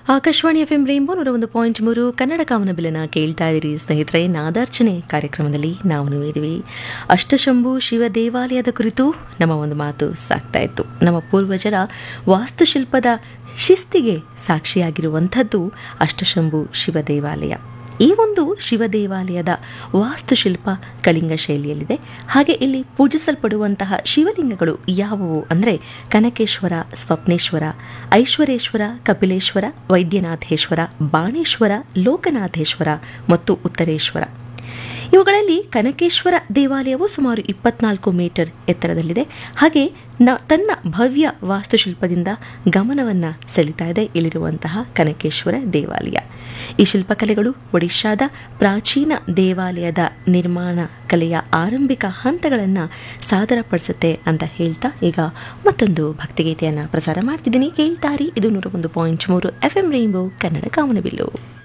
Akashvani F M rainbow ನೂರ ಒಂದು point ಮೂರು ಕನ್ನಡ ಕಾಮನಬಿಲ್ಲನ ಕೇಳ್ತಾ ಇದ್ದೀರಿ ಸ್ನೇಹಿತರೆ ನಾದಾರ್ಚನೆ ಕಾರ್ಯಕ್ರಮದಲ್ಲಿ ನಾವು ನೀವಿದ್ದೀವಿ ಅಷ್ಟಶಂಭು ಶಿವ ದೇವಾಲಯದ ಕುರಿತು ನಮ್ಮ ಒಂದು ಮಾತು ಸಾಕ್ತಾ ಇತ್ತು ನಮ್ಮ ಪೂರ್ವಜರ ವಾಸ್ತುಶಿಲ್ಪದ ಶಿಸ್ತಿಗೆ ಸಾಕ್ಷಿಯಾಗಿರುವಂಥದ್ದು ಅಷ್ಟಶಂಭು ಶಿವ ದೇವಾಲಯ ಈ ಒಂದು ಶಿವ ದೇವಾಲಯದ ವಾಸ್ತುಶಿಲ್ಪ ಕಳಿಂಗ ಶೈಲಿಯಲ್ಲಿದೆ ಹಾಗೆ ಇಲ್ಲಿ ಪೂಜಿಸಲ್ಪಡುವಂತಹ ಶಿವಲಿಂಗಗಳು ಯಾವುವು ಅಂದರೆ ಕನಕೇಶ್ವರ ಸ್ವಪ್ನೇಶ್ವರ ಐಶ್ವರೇಶ್ವರ ಕಪಿಲೇಶ್ವರ ವೈದ್ಯನಾಥೇಶ್ವರ ಬಾಣೇಶ್ವರ ಲೋಕನಾಥೇಶ್ವರ ಮತ್ತು ಉತ್ತರೇಶ್ವರ ಇವುಗಳಲ್ಲಿ ಕನಕೇಶ್ವರ ದೇವಾಲಯವು ಸುಮಾರು ಇಪ್ಪತ್ನಾಲ್ಕು ಮೀಟರ್ ಎತ್ತರದಲ್ಲಿದೆ ಹಾಗೆ ನ ತನ್ನ ಭವ್ಯ ವಾಸ್ತುಶಿಲ್ಪದಿಂದ ಗಮನವನ್ನು ಸೆಳೀತಾ ಇದೆ ಇಲ್ಲಿರುವಂತಹ ಕನಕೇಶ್ವರ ದೇವಾಲಯ ಈ ಶಿಲ್ಪಕಲೆಗಳು ಒಡಿಶಾದ ಪ್ರಾಚೀನ ದೇವಾಲಯದ ನಿರ್ಮಾಣ ಕಲೆಯ ಆರಂಭಿಕ ಹಂತಗಳನ್ನು ಸಾದರಪಡಿಸುತ್ತೆ ಅಂತ ಹೇಳ್ತಾ ಈಗ ಮತ್ತೊಂದು ಭಕ್ತಿಗೀತೆಯನ್ನು ಪ್ರಸಾರ ಮಾಡ್ತಿದ್ದೀನಿ ಕೇಳ್ತಾರಿ ಇದು ನೂರ ಒಂದು ಪಾಯಿಂಟ್ ಮೂರು ಎಫ್ ಎಂ ರೈನ್ಬೋ ಕನ್ನಡ ಕಾಮನಬಿಲ್ಲು